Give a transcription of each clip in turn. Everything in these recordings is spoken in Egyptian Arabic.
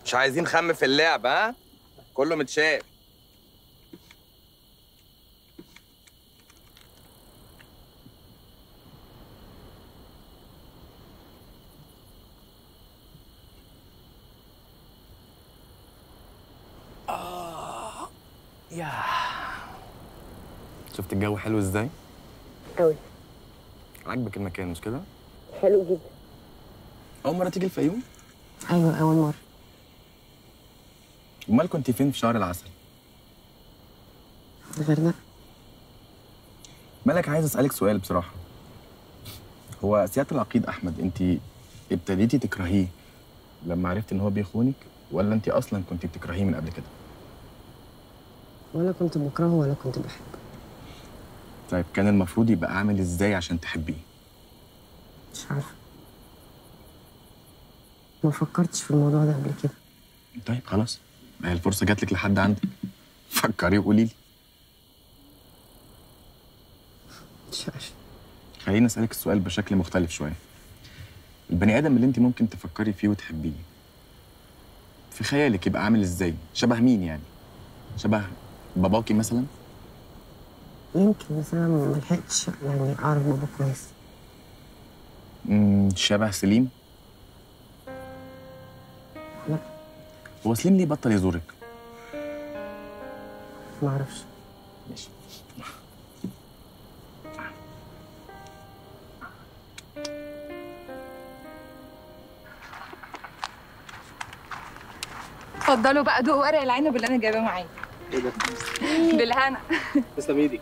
مش عايزين خم في اللعب ها كله متشاف يا شفت الجو حلو ازاي؟ قوي عاجبك المكان مش كده؟ حلو جدا أول مرة تيجي الفيوم؟ ايوه اول مره أمال كنت فين في شهر العسل؟ غير مالك عايز أسألك سؤال بصراحة هو سيادة العقيد أحمد أنت ابتديتي تكرهيه لما عرفتي إن هو بيخونك ولا أنت أصلا كنت بتكرهيه من قبل كده؟ ولا كنت بكرهه ولا كنت بحبه طيب كان المفروض يبقى عامل إزاي عشان تحبيه؟ مش عارفه ما فكرتش في الموضوع ده قبل كده طيب خلاص ما هي الفرصة جات لك لحد عندك فكري وقولي لي مش عارفه خليني اسالك السؤال بشكل مختلف شويه البني ادم اللي انت ممكن تفكري فيه وتحبيه في خيالك يبقى عامل ازاي شبه مين يعني شبه باباكي مثلا يمكن بس انا ما لحقتش يعني اعرف بابا كويس مم، شبه سليم لا هو سليم ليه بطل يزورك ما اعرفش ماشي اتفضلوا بقى دوقوا ورق العنب اللي انا جايباه معايا ايه ده؟ بالهنا تسلم ايدك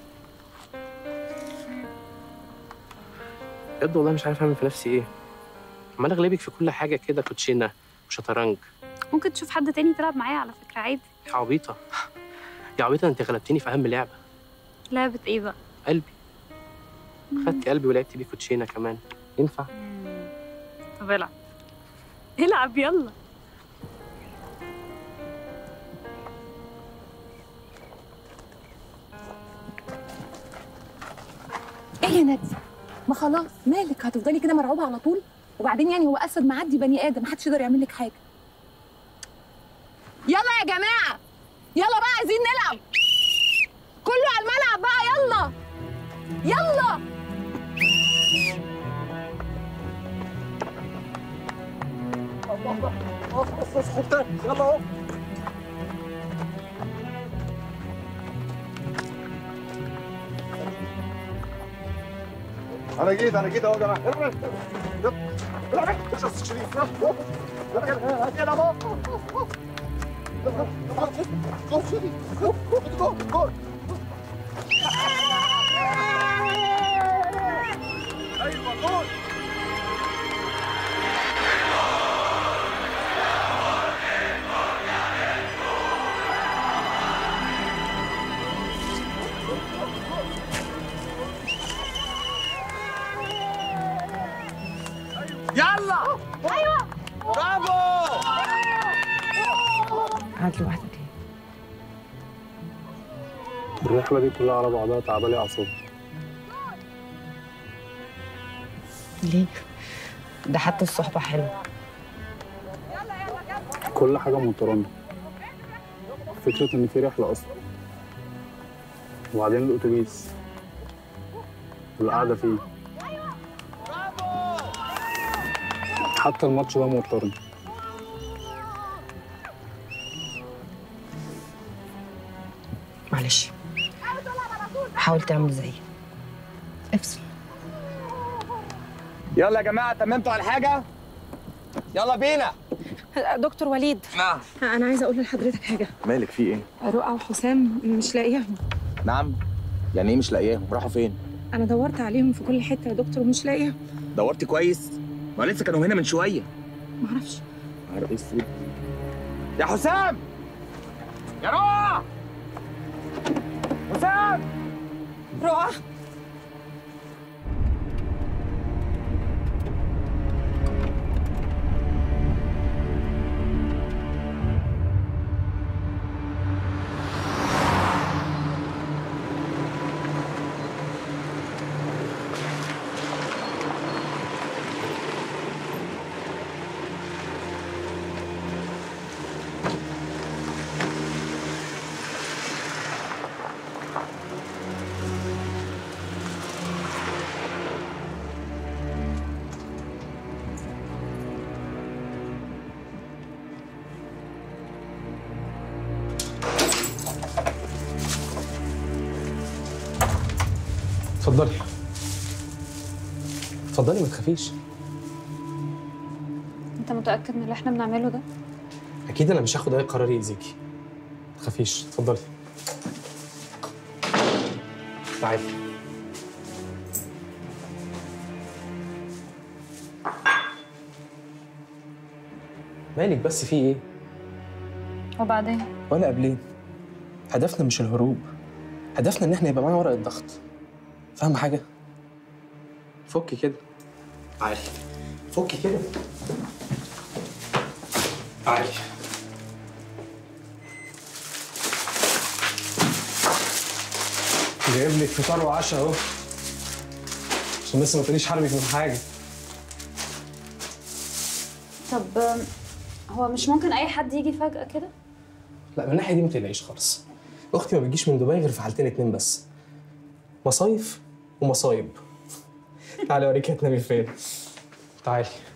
بجد والله مش عارف اعمل في نفسي ايه عمال اغلبك في كل حاجه كده كوتشينه وشطرنج ممكن تشوف حد تاني تلعب معاه على فكرة عادي يا عبيطه يا عبيطه انت غلبتني في اهم لعبه لعبة ايه بقى؟ قلبي خدت قلبي ولعبت بيه كوتشينه كمان ينفع طب العب العب يلا ايه يا نادي ما خلاص مالك هتفضلي كده مرعوبه على طول وبعدين يعني هو اسد معدي بني ادم محدش يقدر يعمل لك حاجه يلا يا جماعه يلا بقى عايزين نلعب كله على الملعب بقى يلا يلا يلا اهو انا جيت انا جيت اهو يا جماعه يلا يلا يلا يلا يا استاذ شريف يلا يلا يلا هات يلا اهو جو شريف جو جو جو ايوه جول يلا ايوه برافو قعد لوحدك ليه؟ الرحله دي كلها على بعضها تعبالي اعصابي ليه؟ ده حتى الصحبة حلوة كل حاجه مضطرانه فكره ان في رحله اصلا وبعدين الاتوبيس والقعده فيه حتى الماتش ده موترني معلش حاول تعمل زيي افصل يلا يا جماعه تممتوا على حاجه يلا بينا دكتور وليد نعم انا عايزه اقول لحضرتك حاجه مالك في ايه رؤى وحسام مش لاقياهم نعم يعني ايه مش لاقياهم راحوا فين انا دورت عليهم في كل حته يا دكتور ومش لاقياهم دورتي كويس ما لسه كانوا هنا من شويه معرفش نهار اسود يا حسام يا روح حسام رؤى اتفضلي اتفضلي ما تخافيش انت متاكد من اللي احنا بنعمله ده اكيد انا مش هاخد اي قرار يأذيكي ما تخافيش اتفضلي تعالي مالك بس في ايه وبعدين ولا قبلين هدفنا مش الهروب هدفنا ان احنا يبقى معانا ورقه ضغط فاهم حاجه فكي كده تعالي فكي كده تعالي جايب لك فطار وعشاء اهو عشان بس ما تقوليش حرمك من حاجه طب آم، هو مش ممكن اي حد يجي فجاه كده لا من الناحيه دي ما تقلقيش خالص اختي ما بتجيش من دبي غير في حالتين اتنين بس مصايف ومصايب تعالي اوريك هتنامي فين تعالي